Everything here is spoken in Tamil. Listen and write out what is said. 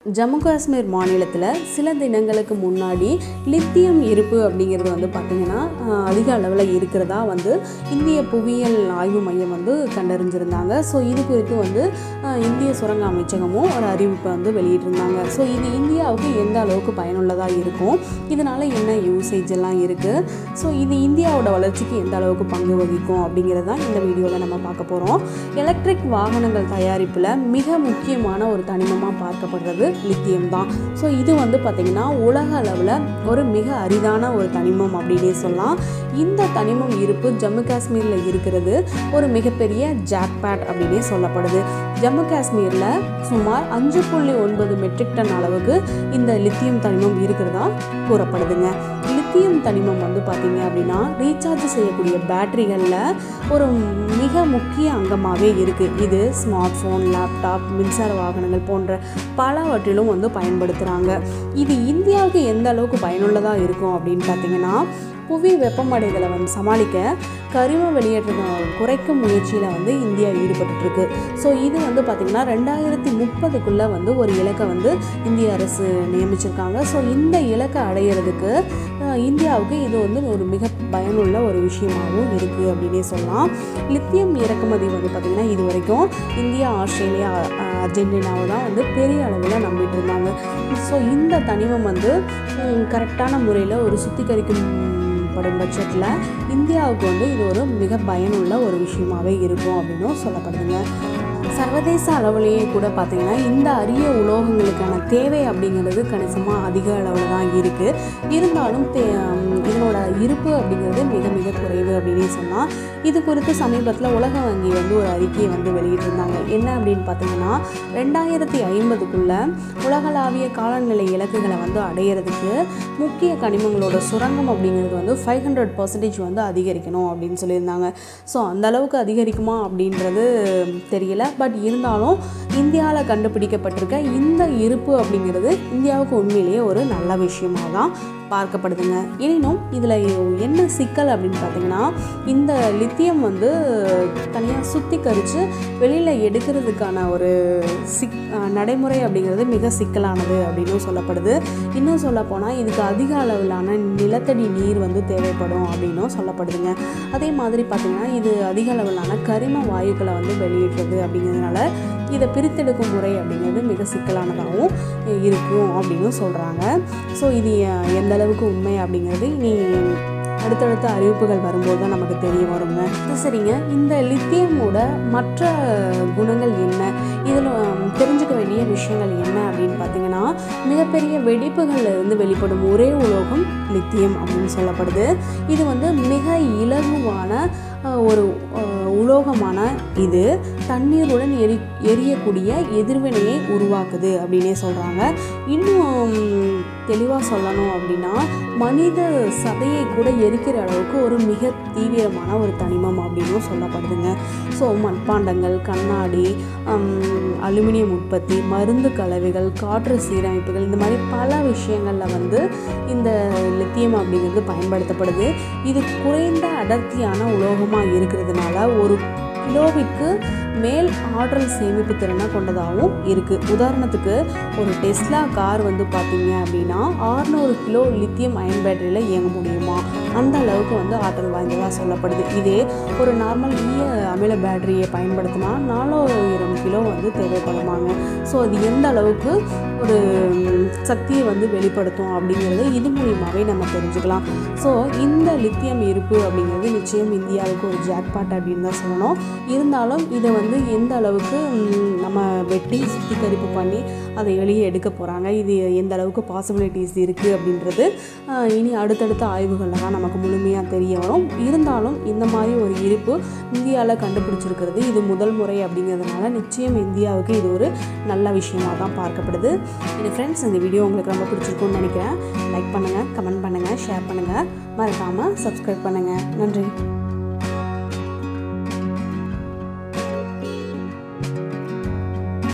ஜம்மு காஷ்மீர் மாநிலத்தில் சில தினங்களுக்கு முன்னாடி லித்தியம் இருப்பு அப்படிங்கிறது வந்து பார்த்திங்கன்னா ஆஹ், அதிக அளவில் இருக்கிறதா வந்து இந்திய புவியியல் ஆய்வு மையம் வந்து கண்டறிஞ்சிருந்தாங்க ஸோ இது குறித்து வந்து ஆஹ், இந்திய சுரங்க அமைச்சகமும் ஒரு அறிவிப்பை வந்து வெளியிட்டிருந்தாங்க ஸோ இது இந்தியாவுக்கு எந்த அளவுக்கு பயனுள்ளதாக இருக்கும் இதனால் என்ன யூசேஜ் எல்லாம் இருக்குது ஸோ இது இந்தியாவோட வளர்ச்சிக்கு எந்த அளவுக்கு பங்கு வகிக்கும் அப்படிங்கிறது தான் இந்த வீடியோவில் நம்ம பார்க்க போகிறோம் எலக்ட்ரிக் வாகனங்கள் தயாரிப்பில் மிக முக்கியமான ஒரு தனிமமாக பார்க்கப்படுறது லித்தியம் தான் ஸோ இது வந்து பார்த்திங்கன்னா உலக அளவில் ஒரு மிக அரிதான ஒரு தனிமம் அப்படின்னே சொல்லலாம் இந்த தனிமம் இருப்பு ஜம்மு காஷ்மீரில் இருக்கிறது ஒரு மிகப்பெரிய ஜாக்பேட் அப்படின்னே சொல்லப்படுது ஜம்மு காஷ்மீரில் சுமார் அஞ்சு புள்ளி ஒன்பது மெட்ரிக் டன் அளவுக்கு இந்த லித்தியம் தனிமம் இருக்கிறதா கூறப்படுதுங்க லித்தியம் தனிமம் வந்து பார்த்தீங்க அப்படின்னா ரீசார்ஜ் செய்யக்கூடிய பேட்டரிகளில் ஒரு மிக முக்கிய அங்கமாகவே இருக்குது இது ஸ்மார்ட் ஃபோன் லேப்டாப் மின்சார வாகனங்கள் போன்ற பலவற்றிலும் வந்து பயன்படுத்துகிறாங்க இது இந்தியாவுக்கு எந்த அளவுக்கு பயனுள்ளதாக இருக்கும் அப்படின்னு பார்த்தீங்கன்னா புவி வெப்பமடைதலை வந்து சமாளிக்க கரிம வெளியேற்றத்தை குறைக்கும் முயற்சியில் வந்து இந்தியா ஈடுபட்டுருக்கு ஸோ இது வந்து பார்த்திங்கன்னா ரெண்டாயிரத்தி முப்பதுக்குள்ளே வந்து ஒரு இலக்கை வந்து இந்திய அரசு நியமிச்சிருக்காங்க ஸோ இந்த இலக்கை அடையிறதுக்கு அஹ், இந்தியாவுக்கு இது வந்து ஒரு மிக பயனுள்ள ஒரு விஷயமாகவும் இருக்குது அப்படின்னே சொல்லலாம் லித்தியம் இறக்குமதி வந்து பார்த்திங்கன்னா இது வரைக்கும் இந்தியா ஆஸ்திரேலியா அஹ், அர்ஜென்டினாவை தான் வந்து பெரிய அளவில் நம்பிட்டு இருந்தாங்க ஸோ இந்த தனிமம் வந்து கரெக்டான முறையில் ஒரு சுத்திகரிக்கும் படும் பட்சத்தில் இந்தியாவுக்கு வந்து இது ஒரு மிக பயனுள்ள ஒரு விஷயமாவே இருக்கும் அப்படின்னும் சொல்லப்படுதுங்க சர்வதேச அளவுலேயே கூட பார்த்திங்கன்னா இந்த அரிய உலோகங்களுக்கான தேவை அப்படிங்கிறது கணிசமாக அதிக அளவில் தான் இருக்குது இருந்தாலும் தே ஹம், இதனோட இருப்பு அப்படிங்கிறது மிக மிக குறைவு அப்படின்னே சொல்லலாம் இது குறித்து சமீபத்தில் உலக வங்கி வந்து ஒரு அறிக்கையை வந்து வெளியிட்டிருந்தாங்க என்ன அப்படின்னு பார்த்தீங்கன்னா ரெண்டாயிரத்தி ஐம்பதுக்குள்ளே உலகளாவிய காலநிலை இலக்குகளை வந்து அடையிறதுக்கு முக்கிய கனிமங்களோட சுரங்கம் அப்படிங்கிறது வந்து ஃபைவ் ஹண்ட்ரட் பர்சன்டேஜ் வந்து அதிகரிக்கணும் அப்படின்னு சொல்லியிருந்தாங்க ஸோ அந்த அளவுக்கு அதிகரிக்குமா அப்படின்றது தெரியல பட் இருந்தாலும் இந்தியாவில் கண்டுபிடிக்கப்பட்டிருக்க இந்த இருப்பு அப்படிங்கிறது இந்தியாவுக்கு உண்மையிலேயே ஒரு நல்ல விஷயமாக தான் பார்க்கப்படுதுங்க எனினும் இதில் என்ன சிக்கல் அப்படின்னு பார்த்தீங்கன்னா இந்த லித்தியம் வந்து தனியாக சுத்திகரித்து வெளியில் எடுக்கிறதுக்கான ஒரு சிக் அஹ் நடைமுறை அப்படிங்கிறது மிக சிக்கலானது அப்படின்னு சொல்லப்படுது இன்னும் சொல்லப்போனால் இதுக்கு அதிக அளவிலான நிலத்தடி நீர் வந்து தேவைப்படும் அப்படின்னும் சொல்லப்படுதுங்க அதே மாதிரி பார்த்திங்கன்னா இது அதிக அளவிலான கரிம வாயுக்களை வந்து வெளியிடுறது அப்படிங்கிறதுனால இதை பிரித்தெடுக்கும் முறை அப்படிங்கிறது மிக சிக்கலானதாகவும் இருக்கும் அப்படின்னு சொல்கிறாங்க ஸோ இது அஹ், எந்த அளவுக்கு உண்மை அப்படிங்கிறது இனி அடுத்தடுத்த அறிவிப்புகள் வரும்போது தான் நமக்கு தெரிய வருங்க இது சரிங்க இந்த லித்தியமோட மற்ற குணங்கள் என்ன இதில் தெரிஞ்சுக்க வேண்டிய விஷயங்கள் என்ன அப்படின்னு பார்த்தீங்கன்னா மிகப்பெரிய வெடிப்புகள்ல இருந்து வெளிப்படும் ஒரே உலோகம் லித்தியம் அப்படின்னு சொல்லப்படுது இது வந்து மிக இலகுவான அஹ், ஒரு அஹ், உலோகமான இது தண்ணீருடன் எரி எரியக்கூடிய எதிர்வினையை உருவாக்குது அப்படின்னே சொல்கிறாங்க இன்னும் தெளிவாக சொல்லணும் அப்படின்னா மனித சதையை கூட எரிக்கிற அளவுக்கு ஒரு மிக தீவிரமான ஒரு தனிமம் அப்படின்னும் சொல்லப்படுதுங்க ஸோ மண்பாண்டங்கள் கண்ணாடி ஹம், அலுமினியம் உற்பத்தி மருந்து கலவைகள் காற்று சீரமைப்புகள் இந்த மாதிரி பல விஷயங்களில் வந்து இந்த லித்தியம் அப்படிங்கிறது பயன்படுத்தப்படுது இது குறைந்த அடர்த்தியான உலோகமாக இருக்கிறதுனால ஒரு கிலோவிற்கு மேல் ஆற்றல் சேமிப்பு திறனை கொண்டதாகவும் இருக்குது உதாரணத்துக்கு ஒரு டெஸ்லா கார் வந்து பார்த்தீங்க அப்படின்னா 600 கிலோ லித்தியம் அயன் பேட்டரியில் இயங்க முடியுமா அந்த அளவுக்கு வந்து ஆற்றல் வாய்ந்ததாக சொல்லப்படுது இதே ஒரு நார்மல் ஈய அமில பேட்டரியை பயன்படுத்தினா நாலாயிரம் கிலோ வந்து தேவைப்படுமாங்க ஸோ அது எந்த அளவுக்கு ஒரு ம், சக்தியை வந்து வெளிப்படுத்தும் அப்படிங்கிறது இது மூலியமாகவே நம்ம தெரிஞ்சுக்கலாம் ஸோ இந்த லித்தியம் இருப்பு அப்படிங்கிறது நிச்சயம் இந்தியாவுக்கு ஒரு ஜாக்பாட் அப்படின்னு தான் சொல்லணும் இருந்தாலும் இதை வந்து எந்த அளவுக்கு ம், நம்ம வெட்டி சுத்திகரிப்பு பண்ணி அதை வெளியே எடுக்க போகிறாங்க இது எந்த அளவுக்கு பாசிபிலிட்டிஸ் இருக்குது அப்படின்றது ஆஹ், இனி அடுத்தடுத்த ஆய்வுகளில் தான் நமக்கு முழுமையாக தெரிய வரும் இருந்தாலும் இந்த மாதிரி ஒரு இருப்பு இந்தியாவில் கண்டுபிடிச்சிருக்கிறது இது முதல் முறை அப்படிங்கிறதுனால நிச்சயம் இந்தியாவுக்கு இது ஒரு நல்ல விஷயமாக தான் பார்க்கப்படுது இது ஃப்ரெண்ட்ஸ் இந்த வீடியோ உங்களுக்கு ரொம்ப பிடிச்சிருக்கும்னு நினைக்கிறேன் லைக் பண்ணுங்கள் கமெண்ட் பண்ணுங்கள் ஷேர் பண்ணுங்கள் மறக்காமல் சப்ஸ்கிரைப் பண்ணுங்கள் நன்றி